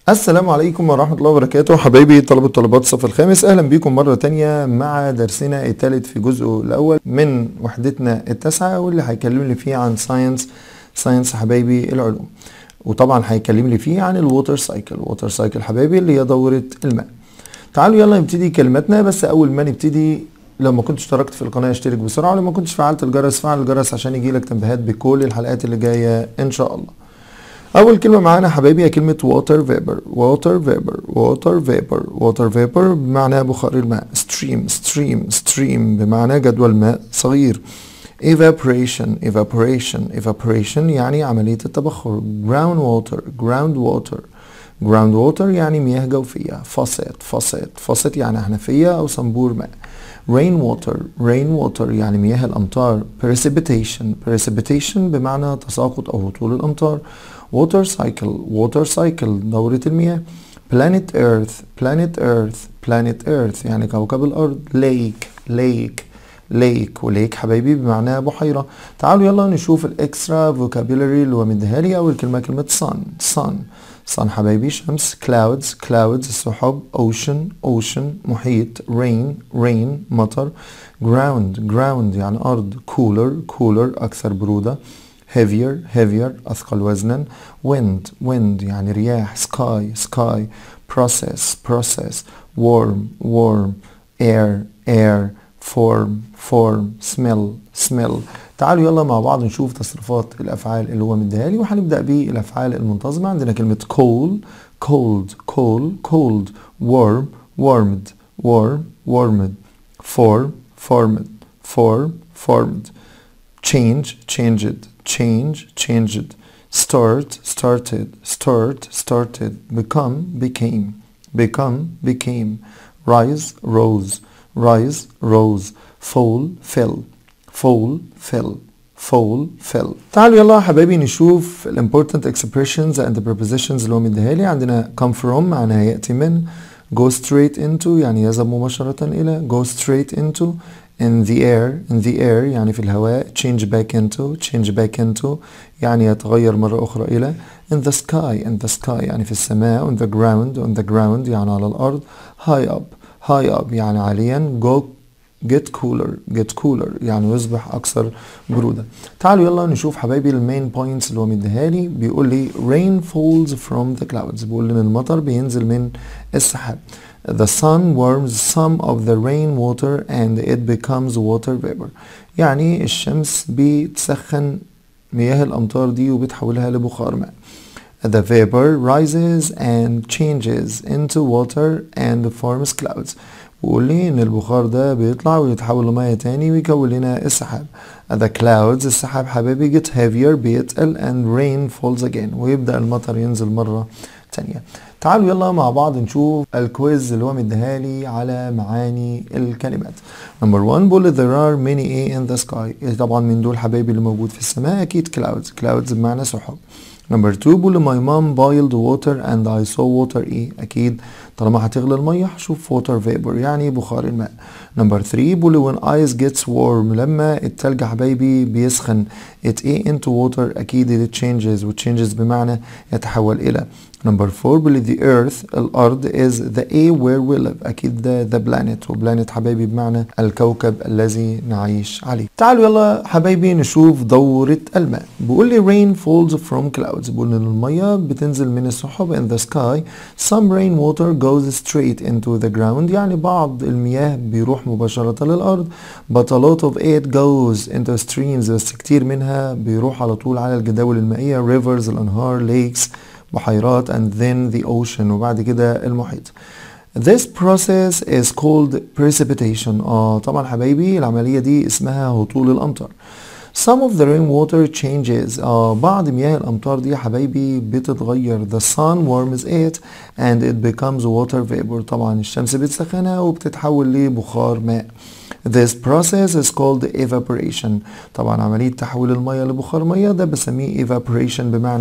السلام عليكم ورحمة الله وبركاته حبايبي طلبة طلبات الصف الخامس أهلا بيكم مرة تانية مع درسنا الثالث في جزءه الأول من وحدتنا التاسعة واللي هيكلمني فيه عن ساينس ساينس حبايبي العلوم وطبعا هيكلمني فيه عن الووتر سايكل الووتر سايكل حبايبي اللي هي دورة الماء تعالوا يلا نبتدي كلماتنا بس أول ما نبتدي لو ما كنتش اشتركت في القناة اشترك بسرعة ولو ما كنتش فعلت الجرس فعل الجرس عشان يجيلك تنبيهات بكل الحلقات اللي جاية إن شاء الله أول كلمة معانا حبايبي هي كلمة water vapor water vapor water vapor water vapor بمعنى بخار الماء stream stream stream بمعنى جدول ماء صغير evaporation evaporation evaporation يعني عملية التبخر ground water ground water ground water يعني مياه جوفية faucet faucet faucet يعني حنفية أو صنبور ماء rain water rain water يعني مياه الأمطار precipitation precipitation بمعنى تساقط أو هطول الأمطار water cycle water cycle دورة المياه planet earth planet earth planet earth يعني كوكب الأرض lake lake lake وليك حبايبي بمعنى بحيرة تعالوا يلا نشوف الاكسترا فوكابيلري اللي هو مديها لي أول كلمة كلمة sun sun sun حبايبي شمس clouds clouds السحب ocean ocean محيط rain rain مطر ground ground يعني أرض cooler cooler أكثر برودة heavier heavier أثقل وزنا wind wind يعني رياح sky sky process process warm warm air air form form smell smell تعالوا يلا مع بعض نشوف تصريفات الأفعال اللي هو مديها لي وهنبدأ بالأفعال المنتظمة عندنا كلمة cool cold cold cold warm warmed warm warmed form formed form formed change changed change changed start started start started become became become became rise rose rise rose fall fell fall fell fall fell تعالوا يلا حبايبي نشوف ال important expressions and the prepositions اللي هو مديها لي عندنا come from معناها يأتي من go straight into يعني يذهب مباشرة إلى go straight into in the air in the air يعني في الهواء change back into change back into يعني يتغير مرة أخرى إلى in the sky in the sky يعني في السماء on the ground on the ground يعني على الأرض high up high up يعني عاليا go get cooler get cooler يعني يصبح أكثر برودة تعالوا يلا نشوف حبايبي المين بوينتس اللي هو مديها لي بيقول لي rain falls from the clouds بيقول لي المطر بينزل من السحاب The sun warms some of the rainwater and it becomes water vapor يعني الشمس بتسخن مياه الأمطار دي وبتحولها لبخار ماء The vapor rises and changes into water and forms clouds بيقول لي ان البخار ده بيطلع ويتحول لميه تاني ويكون لنا السحاب The clouds السحاب حبايبي get heavier بيتقل and rain falls again ويبدأ المطر ينزل مرة تانية تعالوا يلا مع بعض نشوف الكويز اللي هو مديها لي على معاني الكلمات نمبر 1 بقول there are many a in the sky طبعا من دول حبايبي اللي موجود في السماء اكيد clouds clouds بمعنى سحب نمبر 2 بقول my mom boiled water and I saw water ايه اكيد طالما هتغلي الميه هشوف water vapor يعني بخار الماء نمبر 3 بقول when ice gets warm لما التلج حبايبي بيسخن it ايه into water اكيد it changes و changes بمعنى يتحول الى نمبر 4 بقول the earth الارض is the a where we live اكيد ده the planet وبلانت حبايبي بمعنى الكوكب الذي نعيش عليه تعالوا يلا حبايبي نشوف دورة الماء بيقول لي rain falls from clouds بيقول ان المية بتنزل من السحب in the sky some rain water goes straight into the ground يعني بعض المياه بيروح مباشرة للأرض but a lot of it goes into streams بس كتير منها بيروح على طول على الجداول المائية rivers الأنهار lakes بحيرات and then the ocean وبعد كده المحيط This process is called precipitation اه طبعا حبايبي العملية دي اسمها هطول الأمطار Some of the rainwater changes آه بعض مياه الأمطار دي يا حبايبي بتتغير The sun warms it and it becomes water vapor طبعا الشمس بتسخنها وبتتحول لبخار ماء This process is called evaporation طبعا عملية تحويل المية لبخار مية ده بسميه evaporation بمعنى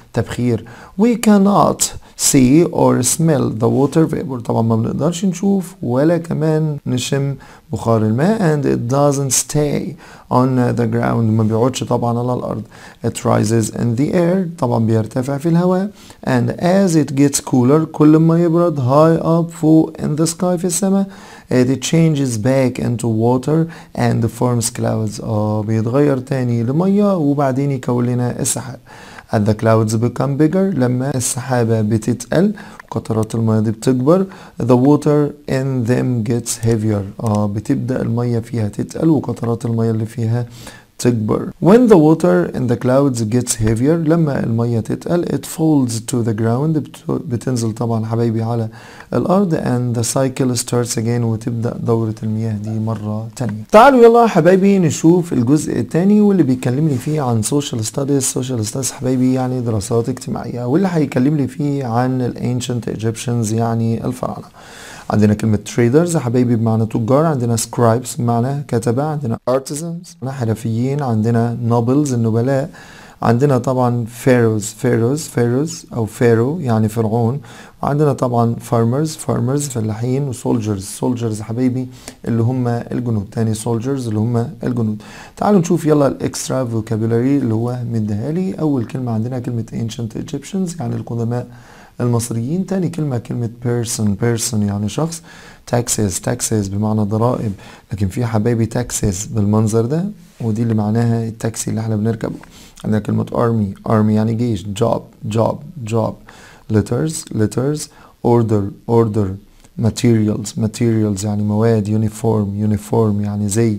تبخير we cannot see or smell the water vapor طبعا ما بنقدرش نشوف ولا كمان نشم بخار الماء and it doesn't stay on the ground ما بيقعدش طبعا على الأرض it rises in the air طبعا بيرتفع في الهواء and as it gets cooler كل ما يبرد high up فوق in the sky في السماء it changes back into water and forms clouds اه بيتغير تاني لمية وبعدين يكون لنا السحاب as the clouds become bigger لما السحابة بتتقل قطرات المياه دي بتكبر the water in them gets heavier اه بتبدأ المية فيها تتقل وقطرات المياه اللي فيها تكبر when the water in the clouds gets heavier لما المية تتقل it falls to the ground بت- بتنزل طبعا حبايبي على الأرض and the cycle starts again وتبدأ دورة المياه دي مرة تانية تعالوا يلا يا حبايبي نشوف الجزء التاني واللي بيكلمني فيه عن social studies social studies حبايبي يعني دراسات اجتماعية واللي هيكلمني فيه عن ال ancient Egyptians يعني الفراعنة عندنا كلمة traders يا حبايبي بمعنى تجار عندنا scribes بمعنى كتبة عندنا artisans بمعنى حرفيين عندنا nobles النبلاء عندنا طبعا pharaohs pharaohs pharaohs او pharaoh يعني فرعون وعندنا طبعا farmers farmers فلاحين وsoldiers soldiers يا حبايبي اللي هم الجنود تاني soldiers اللي هم الجنود تعالوا نشوف يلا الاكسترا فوكابولاري اللي هو مديها لي اول كلمة عندنا كلمة ancient Egyptians يعني القدماء المصريين تاني كلمة كلمة person person يعني شخص taxes taxes بمعنى ضرائب لكن في حبايبي taxes بالمنظر ده ودي اللي معناها التاكسي اللي احنا بنركبه عندنا كلمة army army يعني جيش job job job letters letters order order materials materials يعني مواد uniform uniform يعني زي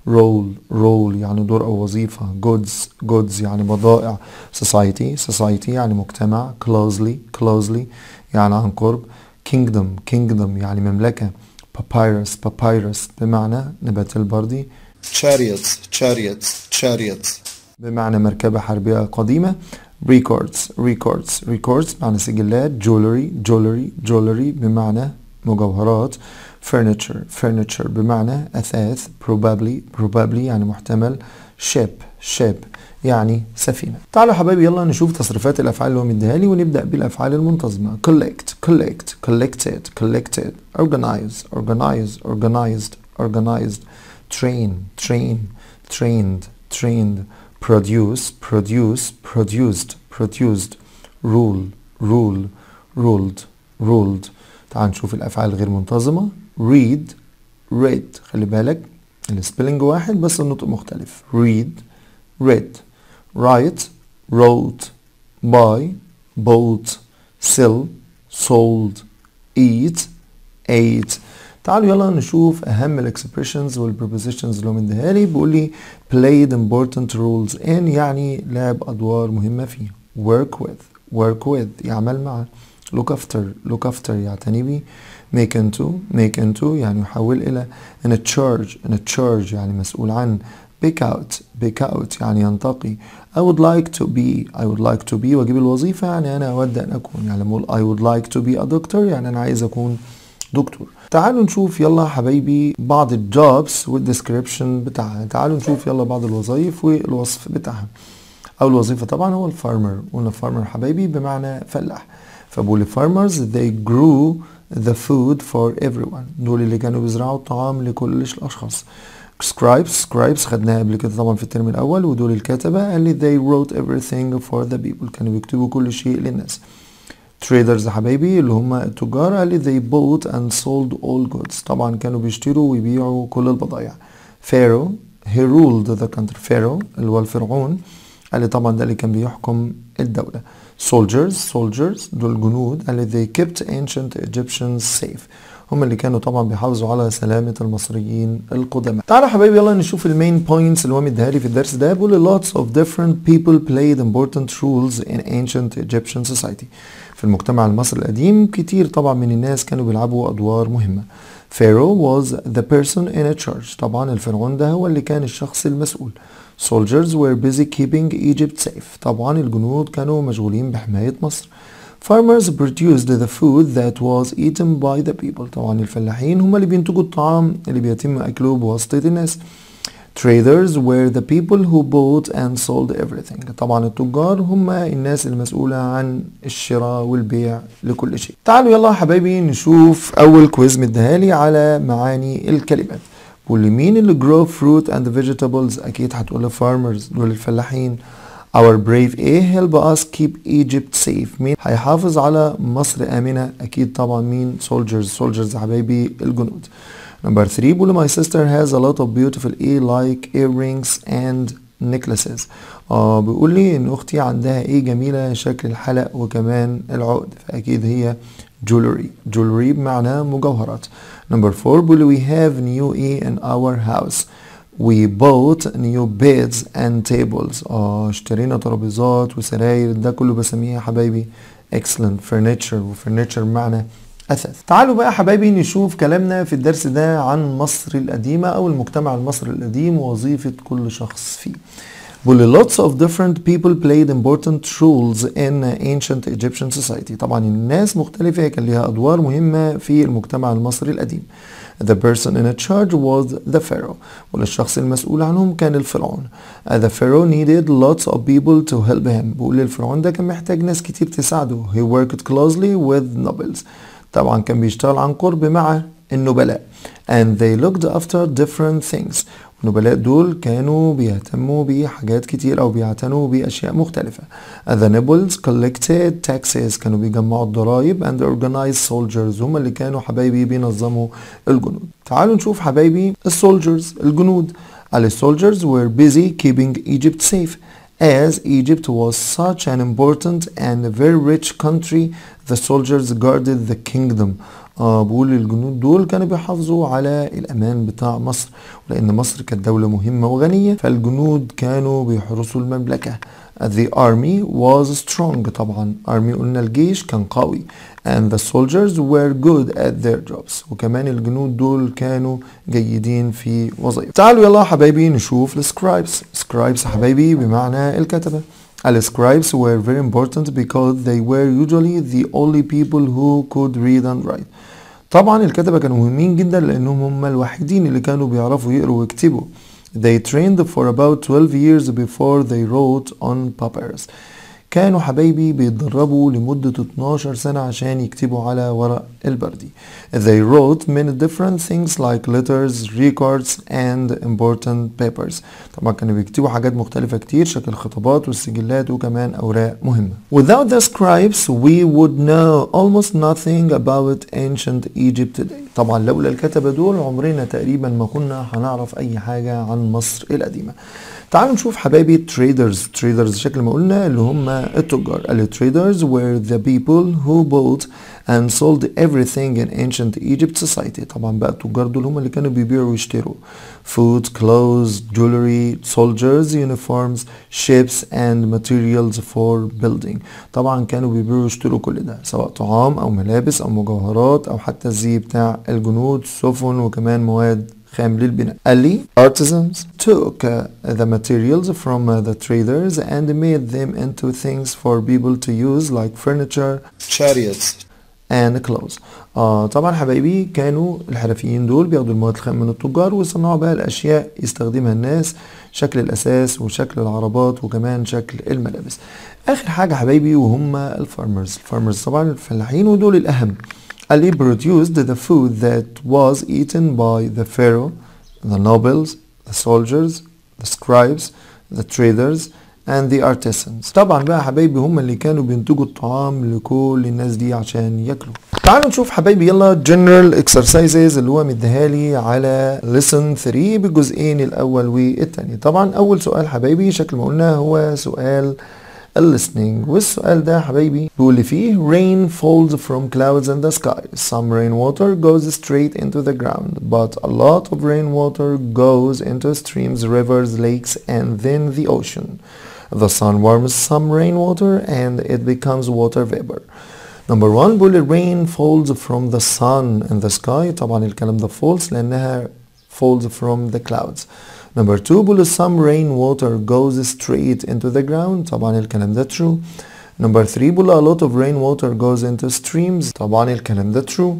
role role يعني دور أو وظيفة goods goods يعني بضائع society society يعني مجتمع closely closely يعني عن قرب kingdom kingdom يعني مملكة papyrus papyrus بمعنى نبات البردي chariots chariots chariots بمعنى مركبة حربية قديمة records records records بمعنى سجلات jewelry jewelry jewelry بمعنى مجوهرات furniture furniture بمعنى أثاث probably probably يعني محتمل ship ship يعني سفينة تعالوا يا حبايبي يلا نشوف تصريفات الأفعال اللي هو مديها لي ونبدأ بالأفعال المنتظمة collect collect collected collected organize organize organized organized train train trained trained produce produce produced produced rule rule ruled ruled تعال نشوف الافعال الغير منتظمه read read خلي بالك السبيلنج واحد بس النطق مختلف read read write wrote buy bought sell sold eat ate تعالوا يلا نشوف اهم الاكسبريشنز والبروبوزيشنز اللي هو مديها لي بيقول لي played important roles in يعني لعب ادوار مهمه فيه work with work with يعمل مع look after look after يعتني بيه make into make into يعني يحول الى in a charge in a charge يعني مسؤول عن pick out pick out يعني ينتقي I would like to be I would like to be واجيب الوظيفة يعني أنا أود أن أكون يعني لما أقول I would like to be a doctor يعني أنا عايز أكون دكتور تعالوا نشوف يلا حبايبي بعض الجوبس والديسكريبشن بتاعها تعالوا نشوف يلا بعض الوظائف والوصف بتاعها أول وظيفة طبعا هو الفارمر قلنا فارمر حبايبي بمعنى فلاح فبقول farmers they grew the food for everyone دول اللي كانوا بيزرعوا الطعام لكل الأشخاص scribes scribes خدناها قبل كده طبعا في الترم الأول ودول الكتبة قال لي they wrote everything for the people كانوا بيكتبوا كل شيء للناس traders يا حبايبي اللي هم التجار قال لي they bought and sold all goods طبعا كانوا بيشتروا ويبيعوا كل البضائع pharaoh he ruled the country pharaoh اللي هو الفرعون قال لي طبعا ده اللي كان بيحكم الدولة soldiers soldiers دول جنود قال لي they kept ancient Egyptians safe هم اللي كانوا طبعا بيحافظوا على سلامة المصريين القدماء تعالوا يا حبايبي يلا نشوف المين بوينتس اللي هو مديها لي في الدرس ده بيقول lots of different people played important roles in ancient Egyptian society في المجتمع المصري القديم كتير طبعا من الناس كانوا بيلعبوا أدوار مهمة Pharaoh was the person in a charge طبعا الفرعون ده هو اللي كان الشخص المسؤول Soldiers were busy keeping Egypt safe طبعا الجنود كانوا مشغولين بحماية مصر Farmers produced the food that was eaten by the people طبعا الفلاحين هم اللي بينتجوا الطعام اللي بيتم أكله بواسطة الناس Traders were the people who bought and sold everything طبعا التجار هم الناس المسؤولة عن الشراء والبيع لكل شيء تعالوا يلا يا حبايبي نشوف أول كويز مديهالي على معاني الكلمات واللي مين اللي grow fruit and vegetables أكيد هتقول farmers دول الفلاحين Our brave A help us keep Egypt safe مين هيحافظ على مصر آمنة أكيد طبعا مين soldiers soldiers يا حبايبي الجنود Number 3 بيقول my sister has a lot of beautiful A like earrings and necklaces اه بيقول لي ان اختي عندها ايه جميلة شكل الحلق وكمان العقد فاكيد هي jewelry jewelry بمعنى مجوهرات Number 4 بيقول لي we have new A in our house We bought new beds and tables اه اشترينا ترابيزات وسراير ده كله بسميه يا حبايبي excellent furniture وfurniture بمعنى أثاث تعالوا بقى حبايبي نشوف كلامنا في الدرس ده عن مصر القديمة أو المجتمع المصري القديم ووظيفة كل شخص فيه بيقول lots of different people played important roles in ancient Egyptian society طبعا الناس مختلفة كان لها أدوار مهمة في المجتمع المصري القديم The person in charge was the pharaoh والشخص المسؤول عنهم كان الفرعون The pharaoh needed lots of people to help him بيقول الفرعون ده كان محتاج ناس كتير تساعده He worked closely with nobles طبعا كان بيشتغل عن قرب مع النبلاء and they looked after different things النبلاء دول كانوا بيهتموا بحاجات كتير او بيعتنوا باشياء مختلفة the nobles collected taxes كانوا بيجمعوا الضرائب and organized soldiers هم اللي كانوا حبايبي بينظموا الجنود تعالوا نشوف حبايبي السولجرز الجنود ال soldiers were busy keeping Egypt safe As Egypt was such an important and very rich country, the soldiers guarded the kingdom. آه بقول الجنود دول كانوا بيحافظوا على الأمان بتاع مصر ولأن مصر كانت دولة مهمة وغنية فالجنود كانوا بيحرسوا المملكة. The army was strong طبعا army قلنا الجيش كان قوي and the soldiers were good at their jobs وكمان الجنود دول كانوا جيدين في وظائف تعالوا يلا حبايبي نشوف السكرايبس سكرايبس حبايبي بمعنى الكتبة السكرايبس were very important because they were usually the only people who could read and write طبعا الكتبة كانوا مهمين جدا لأنهم هم الوحيدين اللي كانوا بيعرفوا يقروا ويكتبوا They trained for about 12 years before they wrote on papyrus. كانوا حبايبي بيتدربوا لمدة 12 سنة عشان يكتبوا على ورق البردي. They wrote many different things like letters, records and important papers. طبعا كانوا بيكتبوا حاجات مختلفة كتير شكل الخطابات والسجلات وكمان أوراق مهمة. Without the scribes we would know almost nothing about ancient Egypt today. طبعا لولا الكتبة دول عمرنا تقريبا ما كنا هنعرف أي حاجة عن مصر القديمة. تعالوا نشوف حبايبي تريدرز تريدرز شكل ما قلنا اللي هم التجار التريدرز were the people who bought and sold everything in ancient Egypt society طبعا بقى التجار دول هم اللي كانوا بيبيعوا ويشتروا food, clothes, jewelry, soldiers, uniforms, ships and materials for building طبعا كانوا بيبيعوا ويشتروا كل ده سواء طعام او ملابس او مجوهرات او حتى الزي بتاع الجنود سفن وكمان مواد خام للبناء قال لي artisans took uh, the materials from uh, the traders and made them into things for people to use like furniture chariots and clothes آه طبعا حبايبي كانوا الحرفيين دول بياخدوا المواد الخام من التجار ويصنعوا بقى الاشياء يستخدمها الناس شكل الاساس وشكل العربات وكمان شكل الملابس اخر حاجه حبايبي وهم الفارمرز الفارمرز طبعا الفلاحين ودول الاهم Ali produced the food that was eaten by the pharaoh, the nobles, the soldiers, the scribes, the traders, and the artisans. طبعا بقى حبايبي هم اللي كانوا بينتجوا الطعام لكل الناس دي عشان ياكلوا. تعالوا نشوف حبايبي يلا general exercises اللي هو مديهالي على lesson 3 بالجزئين الاول والتاني. طبعا اول سؤال حبايبي شكل ما قلنا هو سؤال listening والسؤال ده حبايبي بيقول لي فيه rain falls from clouds in the sky some rainwater goes straight into the ground but a lot of rainwater goes into streams rivers lakes and then the ocean the sun warms some rainwater and it becomes water vapor Number one بيقول لي rain falls from the sun in the sky طبعا الكلام ده false لأنها falls from the clouds Number two بيقول some rain water goes straight into the ground طبعا الكلام ده true Number three بيقول a lot of rain water goes into streams طبعا الكلام ده true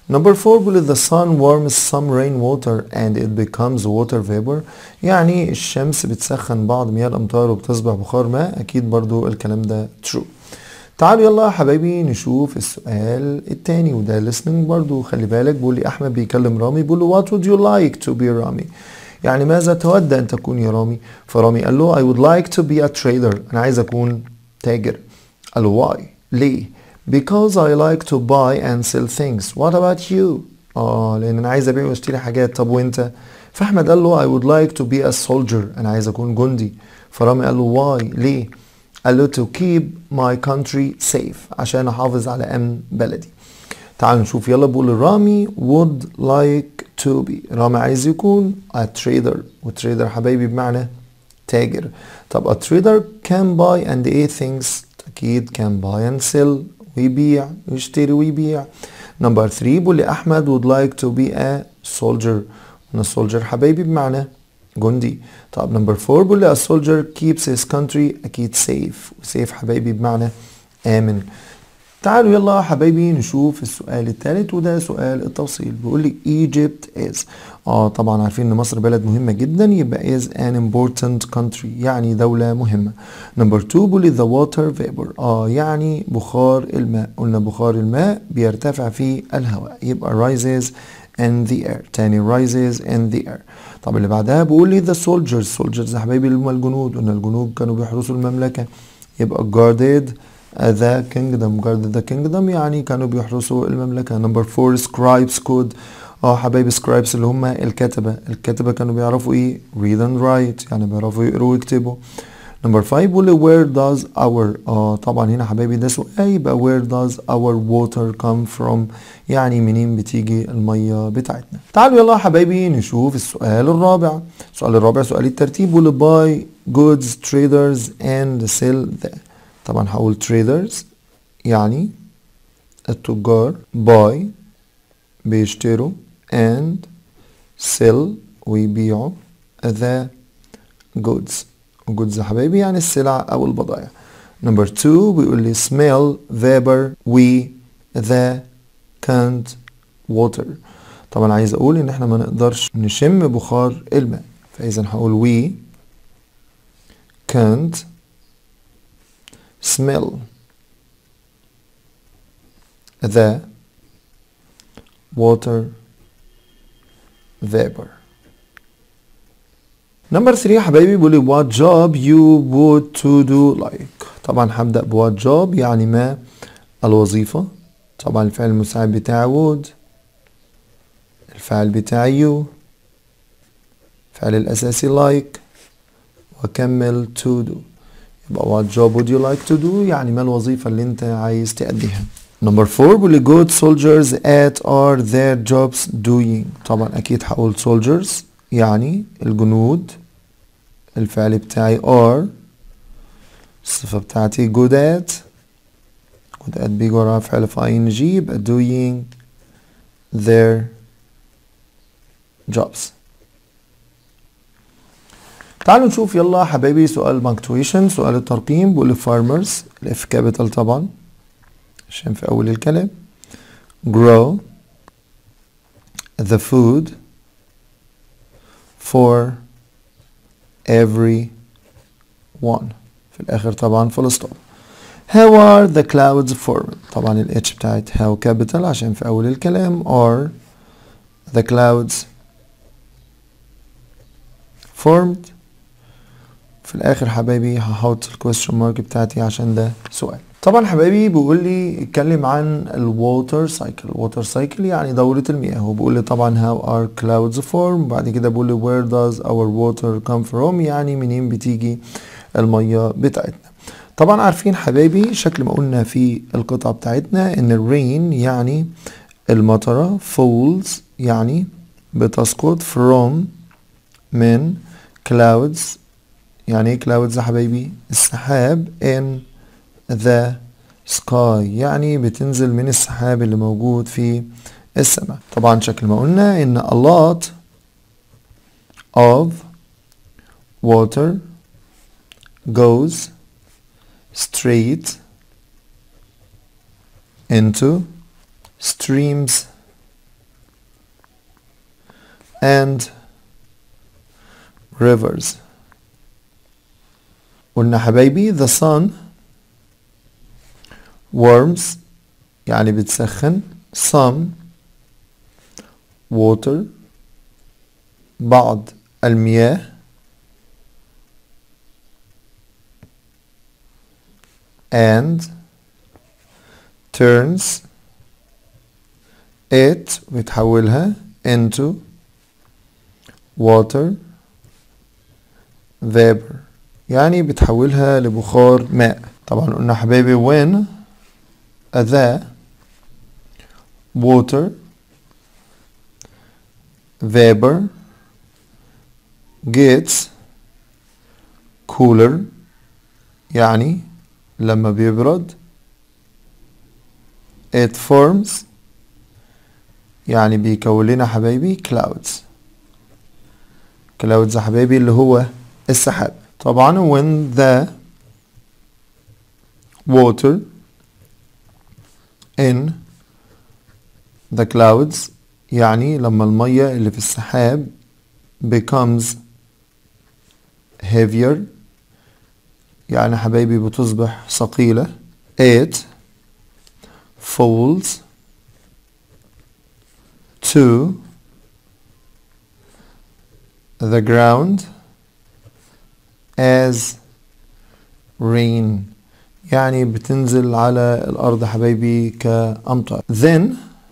Number four بيقول the sun warms some rainwater and it becomes water vapor يعني الشمس بتسخن بعض مياه الأمطار وبتصبح بخار ماء أكيد برضو الكلام ده true تعالوا يلا يا حبايبي نشوف السؤال التاني وده listening برضو خلي بالك بيقول لي أحمد بيكلم رامي بيقول له what would you like to be رامي يعني ماذا تود أن تكون يا رامي فرامي قال له I would like to be a trader أنا عايز أكون تاجر قال له why ليه Because I like to buy and sell things. What about you? اه لان انا عايز ابيع واشتري حاجات طب وانت؟ فاحمد قال له I would like to be a soldier انا عايز اكون جندي. فرامي قال له why؟ ليه؟ قال له to keep my country safe عشان احافظ على امن بلدي. تعالوا نشوف يلا بقول رامي would like to be رامي عايز يكون a trader وتريدر حبايبي بمعنى تاجر. طب a trader can buy and a things اكيد can buy and sell ويبيع ويشتري ويبيع نمبر 3 بيقول لي احمد would like to be a soldier انا soldier حبايبي بمعنى جندي طب نمبر 4 بيقول لي a soldier keeps his country اكيد safe وسيف حبايبي بمعنى امن تعالوا يلا حبايبي نشوف السؤال الثالث وده سؤال التوصيل بيقول لي Egypt is اه طبعا عارفين ان مصر بلد مهمة جدا يبقى is an important country يعني دولة مهمة نمبر 2 بيقول لي the water vapor اه يعني بخار الماء قلنا بخار الماء بيرتفع في الهواء يبقى rises in the air تاني rises in the air طب اللي بعدها بيقول لي the soldiers soldiers يا حبايبي اللي هم الجنود قلنا الجنود كانوا بيحرسوا المملكة يبقى guarded the kingdom guard the kingdom يعني كانوا بيحرسوا المملكة number four scribes code اه حبايبي scribes اللي هم الكتبة الكتبة كانوا بيعرفوا ايه read and write يعني بيعرفوا يقروا ويكتبوا number five بيقول where does our اه طبعا هنا حبايبي ده سؤال يبقى where does our water come from يعني منين بتيجي المية بتاعتنا تعالوا يلا يا حبايبي نشوف السؤال الرابع السؤال الرابع سؤال الترتيب بيقول buy goods traders and sell them طبعا هقول traders يعني التجار buy بيشتروا and sell ويبيعوا the goods goods يا حبايبي يعني السلع أو البضائع number two بيقول لي smell vapor we the can't water طبعا عايز أقول إن احنا ما نقدرش نشم بخار الماء فإذا هقول we can't smell the water vapor نمبر 3 يا حبايبي بيقول لي what job you would to do like طبعا هبدأ ب what job يعني ما الوظيفة طبعا الفعل المساعد بتاعي would الفعل بتاعي you الفعل الأساسي like وأكمل to do يبقى what job would you like to do يعني ما الوظيفة اللي انت عايز تأديها نمبر 4 بيقول لي good soldiers at are their jobs doing طبعا اكيد هقول soldiers يعني الجنود الفعل بتاعي are الصفة بتاعتي good at good at بيجي وراها فعل في ing يبقى doing their jobs تعالوا نشوف يلا حبايبي سؤال punctuation سؤال الترقيم بيقول لي farmers الاف كابيتال طبعا عشان في اول الكلام grow the food for every one في الاخر طبعا full stop how are the clouds formed طبعا ال H بتاعت how capital عشان في اول الكلام are the clouds formed في الاخر حبايبي هحط الكويستشن مارك بتاعتي عشان ده سؤال طبعا حبايبي بيقول لي اتكلم عن الووتر سايكل الووتر سايكل يعني دورة المياه وبيقول لي طبعا how are clouds formed بعد كده بيقول لي where does our water come from يعني منين بتيجي المية بتاعتنا طبعا عارفين حبايبي شكل ما قلنا في القطعة بتاعتنا ان الرين يعني المطرة falls يعني بتسقط from من clouds يعني ايه clouds يا حبايبي السحاب in the sky يعني بتنزل من السحاب اللي موجود في السماء طبعا شكل ما قلنا ان a lot of water goes straight into streams and rivers قلنا حبايبي the sun warms يعني بتسخن some water بعض المياه and turns it بتحولها into water vapor يعني بتحولها لبخار ماء طبعا قلنا حبايبي when the water vapor gets cooler يعني لما بيبرد it forms يعني بيكون لنا حبايبي clouds clouds يا حبايبي اللي هو السحاب طبعا when the water in the clouds يعني لما المية اللي في السحاب becomes heavier يعني حبايبي بتصبح ثقيلة it falls to the ground as rain يعني بتنزل على الأرض حبايبي كأمطار then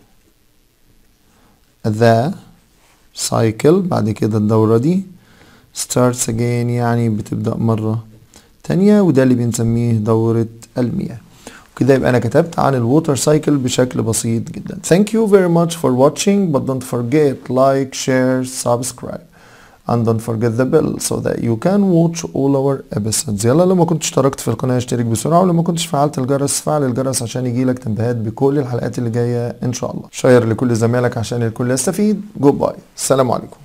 the cycle بعد كده الدورة دي starts again يعني بتبدأ مرة تانية وده اللي بنسميه دورة المياه وكده يبقى أنا كتبت عن الووتر سايكل بشكل بسيط جدا Thank you very much for watching but don't forget like, share, subscribe and don't forget the bell so that you can watch all our episodes يلا لو ما كنتش اشتركت في القناة اشترك بسرعة ولو ما كنتش فعلت الجرس فعل الجرس عشان يجيلك تنبيهات بكل الحلقات اللي جاية ان شاء الله شير لكل زمايلك عشان الكل يستفيد جود باي السلام عليكم